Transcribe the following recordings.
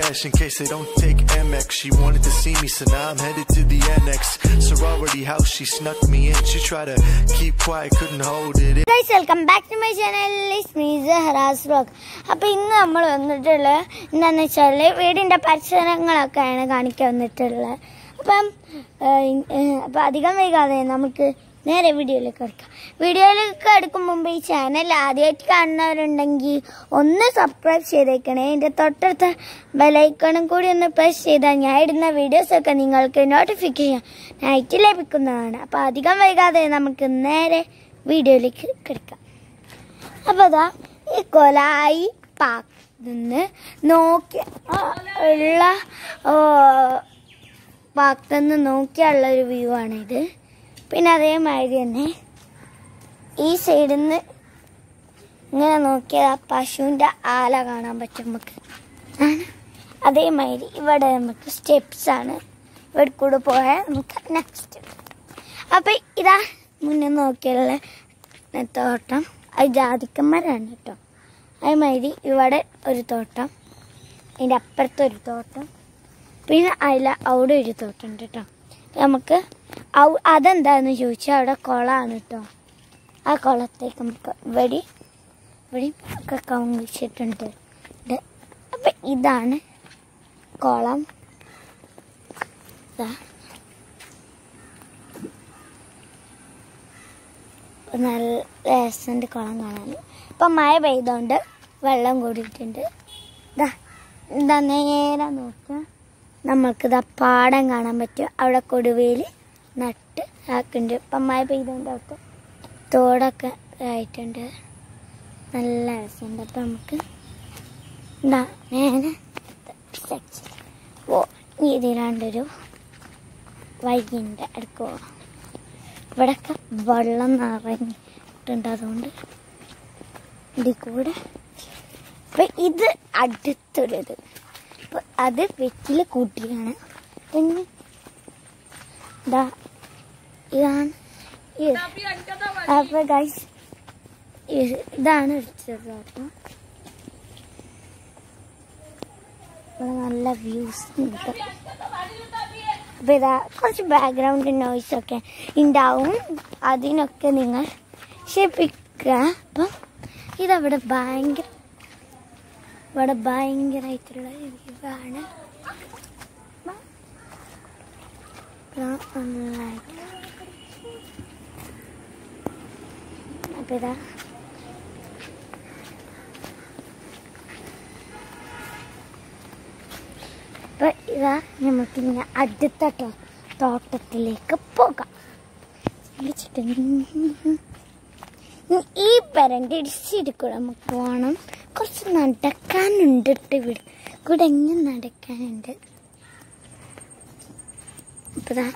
cash in case they don't take MX. She wanted to see me, so now I'm headed to the annex. Sorority house, she snuck me in. She tried to keep quiet, couldn't hold it in. Guys welcome back to my channel മീസ് ഹറാസ് vlog അപ്പോൾ ഇന്ന് നമ്മൾ വന്നിട്ടുള്ളത് എന്താണെന്ന് വെച്ചാൽ വീടിൻ്റെ പരിസരങ്ങളൊക്കെയാണ് കാണിക്കാൻ വന്നിട്ടുള്ളത് അപ്പം അപ്പം അധികം വൈകാതെ നമുക്ക് നേരെ വീഡിയോയിലേക്ക് കിടക്കാം വീഡിയോയിലേക്ക് എടുക്കും മുമ്പ് ഈ ചാനൽ ആദ്യമായിട്ട് കാണുന്നവരുണ്ടെങ്കിൽ ഒന്ന് സബ്സ്ക്രൈബ് ചെയ്തേക്കണേ എൻ്റെ തൊട്ടടുത്ത ബെലൈക്കണും കൂടി ഒന്ന് പ്രസ് ചെയ്താൽ ഞാൻ ഇടുന്ന വീഡിയോസൊക്കെ നിങ്ങൾക്ക് നോട്ടിഫിക്കേഷൻ നൈറ്റ് ലഭിക്കുന്നതാണ് അപ്പോൾ അധികം വൈകാതെ നമുക്ക് നേരെ വീഡിയോയിലേക്ക് കിടക്കാം അപ്പോൾ അതാ ഈ കൊലായി പാക്ക് നിന്ന് നോക്കി ആ, ഉള്ള പാക്കിൽ നിന്ന് നോക്കിയുള്ള ഒരു വ്യൂ ആണിത് പിന്നെ അതേമാതിരി തന്നെ ഈ സൈഡിൽ നിന്ന് ഇങ്ങനെ നോക്കിയാൽ ആ പശുവിൻ്റെ ആല കാണാൻ പറ്റും നമുക്ക് ആണ്. അതേമാതിരി ഇവിടെ നമുക്ക് സ്റ്റെപ്സ് ആണ് ഇവിടെ കൂടെ പോയാൽ നമുക്ക് നെക്സ്റ്റ് അപ്പം ഇതാ മുന്നേ നോക്കിയുള്ള തോട്ടം അത് ജാതിക്കന്മാരാണ് കേട്ടോ അതേമാതിരി ഇവിടെ ഒരു തോട്ടം അതിൻ്റെ അപ്പുറത്ത് ഒരു തോട്ടം പിന്നെ അതിൽ അവിടെ ഒരു തോട്ടം ഉണ്ട് കേട്ടോ നമുക്ക് ഔ- അതെന്താന്ന് ചോദിച്ചാൽ അവിടെ കുളമാണ് കേട്ടോ ആ കുളത്തേക്ക് നമുക്ക് ഇവിടെ ഇവിടെയും ഒക്കെ കവുങ്ങിച്ചിട്ടുണ്ട് ഇത് അപ്പം ഇതാണ് കുളം ഇതാ നല്ല രസമുണ്ട് കുളം കാണാൻ ഇപ്പം മഴ പെയ്തോണ്ട് വെള്ളം കൂടിയിട്ടുണ്ട് ഇതാ ഇതാ നേരെ നോക്കുക നമ്മൾക്കിതാ പാടം കാണാൻ പറ്റും അവിടെ കൊടുവേൽ നട്ട് ആക്കുന്നുണ്ട് ഇപ്പം മഴ പെയ്തോണ്ട് ഒക്കെ തോടൊക്കെ ആയിട്ടുണ്ട് നല്ല രസമുണ്ട് അപ്പം നമുക്ക് എന്താ നേരെ സെക്ഷൻ ഓ ഇതിലാണ്ടൊരു വൈകിൻ്റെ അടുക്കോ ഇവിടെയൊക്കെ വെള്ളം നിറഞ്ഞിട്ടുണ്ട് അതുകൊണ്ട് ഇതിൽ കൂടെ അപ്പൊ ഇത് അടുത്തൊരു ഇത് അപ്പൊ അത് വെറ്റില് കൂട്ടിയാണ് പിന്നെ ഇതാ ഇതാണ് ഇത്. അപ്പൊ ഗൈസ് ഇതാണ് വെച്ചത് കേട്ടോ ഇവിടെ നല്ല വ്യൂസ് കിട്ടും അപ്പൊ ഇതാ കുറച്ച് ബാക്ക്ഗ്രൗണ്ട് നോയ്സ് ഒക്കെ ഉണ്ടാവും അതിനൊക്കെ നിങ്ങൾ ക്ഷമിക്കുക അപ്പം ഇതവിടെ ഭയങ്കര ഇവിടെ ഭയങ്കരമായിട്ടുള്ള വ്യൂ ആണ് അപ്പൊ ഇതാ അപ്പൊ ഇതാ നമുക്ക് ഇങ്ങനെ അടുത്ത ടോ- തോട്ടത്തിലേക്ക് പോകാം വിളിച്ചിട്ട് ഈ പെരൻ്റെ ഇടിച്ചിരിക്കൂടെ നമുക്ക് പോകണം കുറച്ച് നടക്കാനുണ്ട് ട്ടോ ഇവിടെ ഇവിടെ എങ്ങനെ നടക്കാനുണ്ട് അപ്പൊ ദാ,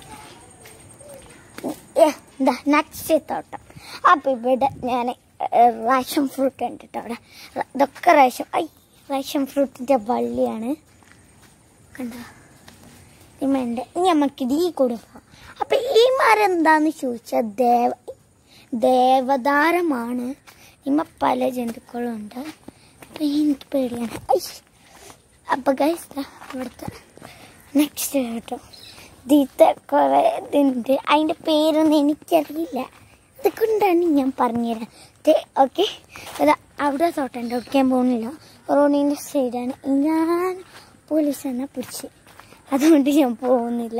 ഏ, ദാ നെക്സ്റ്റ് തോട്ടം അപ്പൊ ഇവിടെ ഞാൻ റേഷൻ ഫ്രൂട്ട് ഉണ്ട് കേട്ടോ അവിടെ റ- ഇതൊക്കെ റേഷൻ ഐ റേഷൻ ഫ്രൂട്ടിന്റെ വള്ളിയാണ് കണ്ടോ ഇമ്മണ്ട് ഇനി നമുക്കിത് ഈ കൂടെ പോവാം അപ്പൊ ഈ മരം എന്താന്ന് ചോദിച്ചാൽ ദേവ ദേവദാരമാണ് ഇമ്മ പല ജന്തുക്കളും ഉണ്ട് അപ്പൊ എനിക്ക് പേടിയാണ് ഐ. അപ്പൊ ഗൈസ് ഇവിടുത്തെ നെക്സ്റ്റ് കേട്ടോ ഇതിത്തെ കുറെ ഇതുണ്ട് അതിന്റെ പേരൊന്നും എനിക്കറിയില്ല അതുകൊണ്ടാണ് ഞാൻ പറഞ്ഞുതരാം ഓക്കെ അവിടെ തോട്ടം ഓടിക്കാൻ പോകുന്നില്ല റോഡിന്റെ സൈഡാണ് ഞാൻ പോലീസ് എന്നെ പിടിച്ച് അതുകൊണ്ട് ഞാൻ പോകുന്നില്ല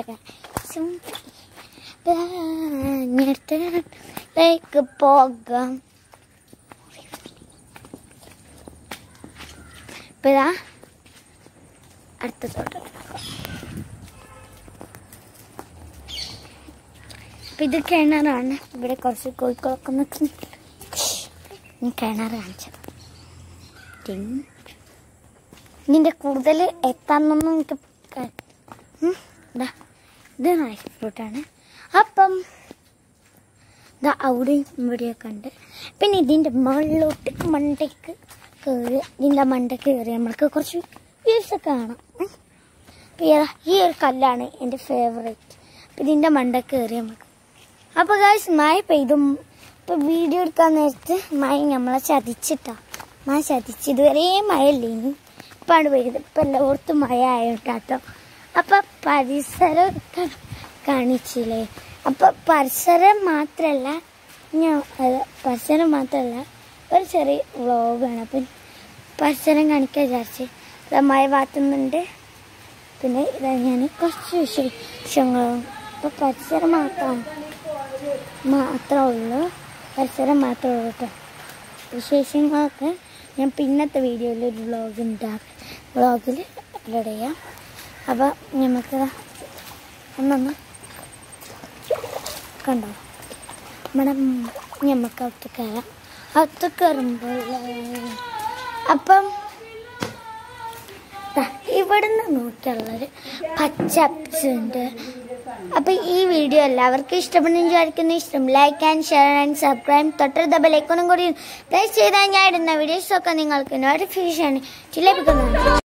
ലേക്ക് പോകാം ഇപ്പൊ ഇതാ അടുത്ത തോട്ടം അപ്പൊ ഇത് കിണറാണ് ഇവിടെ കുറച്ച് കോഴിക്കോളൊക്കെ നിൽക്കുന്നുണ്ട് ഞാൻ കിണർ കാണിച്ചത് ടിങ്. ഇതിന്റെ കൂടുതൽ എത്താന്നൊന്നും എനിക്ക് ക- ഉം, ദാ, ഇത് നൈസ് ഫ്രൂട്ടാണ് അപ്പം ദാ അവിടെയും ഇവിടെയൊക്കെ ഉണ്ട് പിന്നെ ഇതിന്റെ മുകളിലോട്ട് മണ്ടയ്ക്ക് കയറി ഇതിന്റെ മണ്ട കയറി നമ്മൾക്ക് കുറച്ച് വ്യൂസ് ഒക്കെ കാണാം ഉം. അപ്പൊ ഏതാ ഈ ഒരു കല്ലാണ് എൻ്റെ ഫേവറേറ്റ് അപ്പൊ ഇതിന്റെ മണ്ട കയറി നമുക്ക് അപ്പൊ ഗായ്സ് മഴ പെയ്തും ഇപ്പൊ വീഡിയോ എടുക്കാൻ നേരത്ത് മഴ നമ്മളെ ചതിച്ചിട്ടാ മഴ ചതിച്ച് ഇതുവരെ മഴയില്ല ഇനി ഇപ്പാണ് പെയ്യുന്നത് ഇപ്പം എല്ലായിടത്തും മഴ ആയിട്ടാട്ടോ അപ്പം പരിസരം ഒക്കെ കാണിച്ചില്ലേ അപ്പം പരിസരം മാത്രമല്ല ഞാൻ അത് പരിസരം മാത്രമല്ല ഒരു ചെറിയ വ്ളോഗാണ് അപ്പം പരിസരം കാണിക്കാൻ വിചാരിച്ച് ഇതാ മഴ പാത്തുന്നുണ്ട് പിന്നെ ഇതാ ഞാൻ കുറച്ച് വിശേഷങ്ങളും ഇപ്പം പരിസരം മാത്രമാണ് മാത്രമേ ഉള്ളൂ പരിസരം മാത്രമേ ഉള്ളൂ കേട്ടോ വിശേഷങ്ങളൊക്കെ ഞാൻ പിന്നത്തെ വീഡിയോയിൽ ഒരു വ്ളോഗ് ഉണ്ടാക്കും വ്ളോഗിൽ അപ്ലോഡ് ചെയ്യാം അപ്പോൾ നമുക്ക് ഒന്നൊന്ന് കണ്ടോ നമ്മുടെ ഞമ്മക്ക് അകത്ത് കയറാം അകത്ത് കയറുമ്പോൾ അപ്പം ദാ ഇവിടുന്ന് നോക്കിയുള്ളൊരു പച്ചപ്സ് ഉണ്ട് അപ്പൊ ഈ വീഡിയോ എല്ലാവർക്കും ഇഷ്ടപ്പെടുന്നു വിചാരിക്കുന്നു ഇഷ്ടം like and share and subscribe തൊട്ടടുത്ത ബെലൈക്കോണും കൂടി പ്രസ് ചെയ്താൽ ഞാൻ ഇടുന്ന വീഡിയോസൊക്കെ നിങ്ങൾക്ക് നോട്ടിഫിക്കേഷൻ ലഭിക്കുന്നതാണ്